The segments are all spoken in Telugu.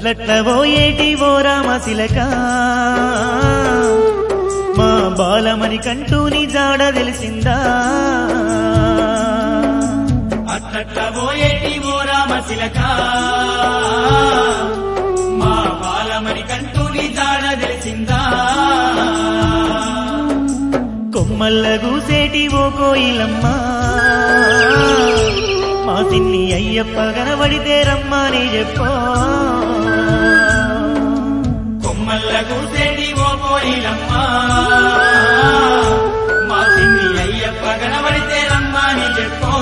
అట్లట్ల పోయేటి ఓ రామశిలక మా బాలమని కంటూ నీ జాడ తెలిసిందా అట్లట్ల పోయేటి ఓ రామశిలక మా బాలమని కంటూ నీ జాడ తెలిసిందా కొమ్మల్ల గూసేటి ఓ కోయిలమ్మ మా సిన్ని అయ్యప్ప కనబడితే రమ్మని చెప్పో కొమ్మల్ల కూసేటి ఓ కోయిలమ్మ మా సిన్ని అయ్యప్ప కనబడితే రమ్మని చెప్పో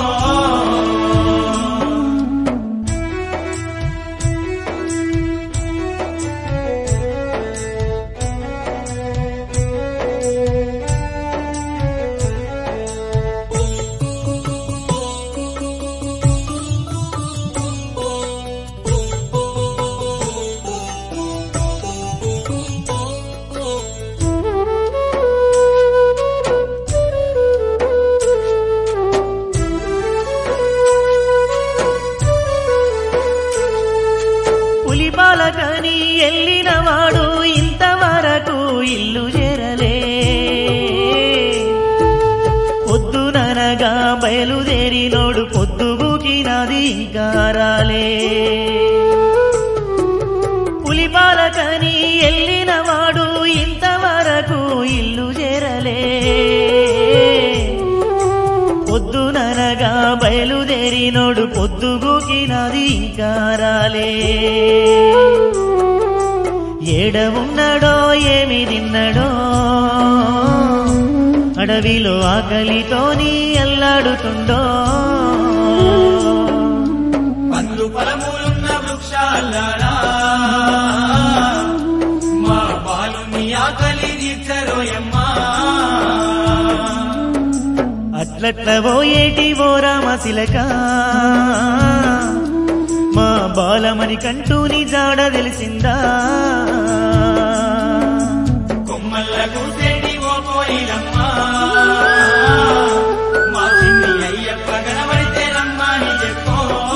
పులిపాలకని ఎల్లిన వాడు ఇంతవరకు ఇల్లు చేరలే పొద్దుననగా బయలుదేరినోడు పొద్దుబూకినది ఇంకా రాలే పులిపాలకని ఎల్లిన వాడు ఇంతవరకు ఇల్లు చేరలే పొద్దుననగా బయలుదేరినోడు పొద్దుగూకినది ఇంకా రాలే ఏడ ఉన్నాడో ఏమి తిన్నాడో అడవిలో ఆకలితోని అల్లాడుతుండో పందు ఫలములున్న వృక్షాలారా మా బాలుని ఆకలి తీర్చరోయమ్మా అట్లట్ల పోయేటి ఓ రామశిలక మా బాలమని కంటూ నీ జాడ తెలిసిందా కొమ్మల్ల కూసేటి ఓ కోయిలమ్మ మా సిన్ని అయ్యప్ప కనబడితే రమ్మని చెప్పో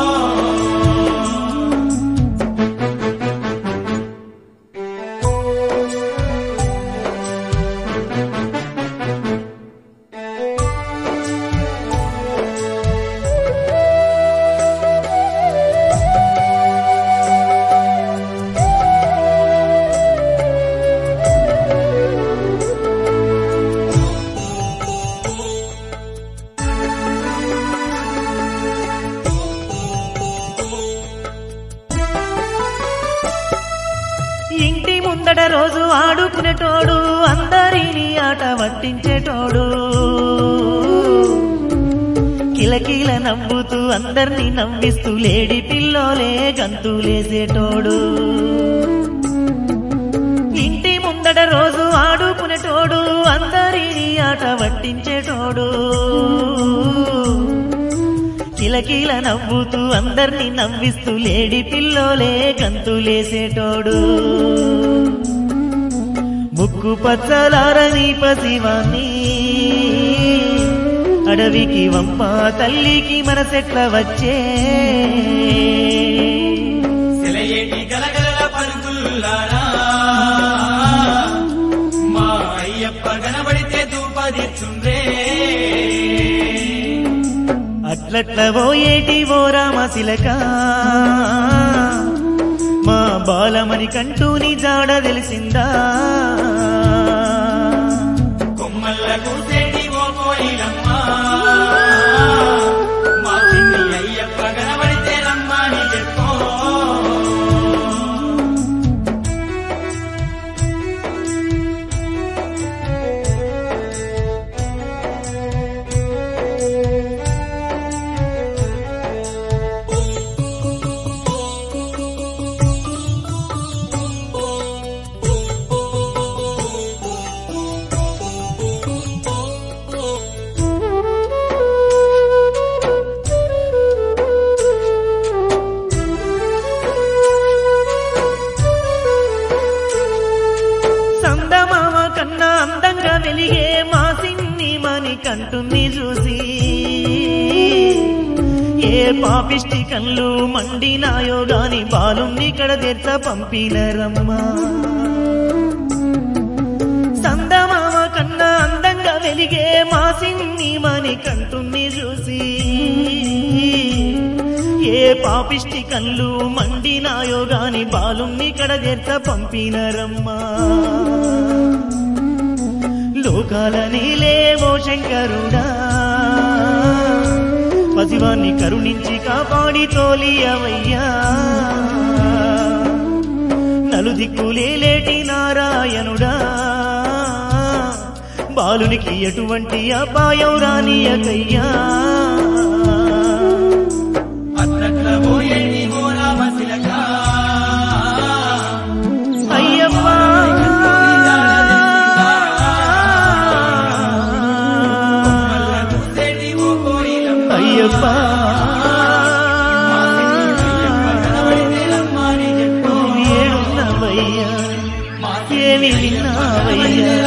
ఇంటి ముందట రోజు ఆడుకునేటోడు అందరినీ ఆట పట్టించేటోడు కిలకిల నవ్వుతూ అందరినీ నవ్విస్తూ లేడి పిల్లోలే గంతులేసేటోడు ఇంటి ముందట రోజు ఆడుకునేటోడు అందరినీ ఆట పట్టించేటోడు కిలకిల నవ్వుతూ అందర్ని నవ్విస్తూ లేడి పిల్లోలే గంతులేసేటోడు ముక్కు పచ్చలారని పసివాన్ని అడవికి వంప తల్లికి మనసెట్ల వచ్చే సెలయేటి గలగలల పలుకుల్లారా మా అయ్యప్ప కనబడితే దూపదిచ్చుండ్రే అట్లట్ల పోయేటి ఓ రామశిలక మా బాలమని కంటూ నీ జాడ తెలిసిందా కొమ్మల్ల కూసేటి ఓ కోయిలమ్మ మా సిన్ని అయ్యప్ప కనబడితే రమ్మని చెప్పో సందమామ కన్నా అందంగా వెలిగే మా సిన్ని మని కంటుని చూసి ఏ పాపిష్టి కళ్ళు మండినాయో గాని బాలుణ్ణి కడ తెర్చ పంపినరమ్మా సందమామ కన్నా అందంగా వెలిగే మా సిన్ని మని కంటుని చూసి ఏ పాపిష్టి కళ్ళు మండినాయో గాని బాలుణ్ణి కడ తెర్చ పంపినరమ్మా లోకాల నీలేవో శంకరుడా పసివాన్ని కరుణించి కాపాడి తోలియవయ్యా నలుదిక్కులేటి నారాయణుడా బాలునికి ఎటువంటి అపాయం రానియకయ్యా అట్లట్ల పోయేటి ఓ రామశిలక అయ్యప్పా మల్ల చూసేటి ఓ కోయిలమ్మ అయ్యప్పా కనబడితే రమ్మని చెప్పు ఏడున్నవయ్యా ఏమి విన్నావయ్యా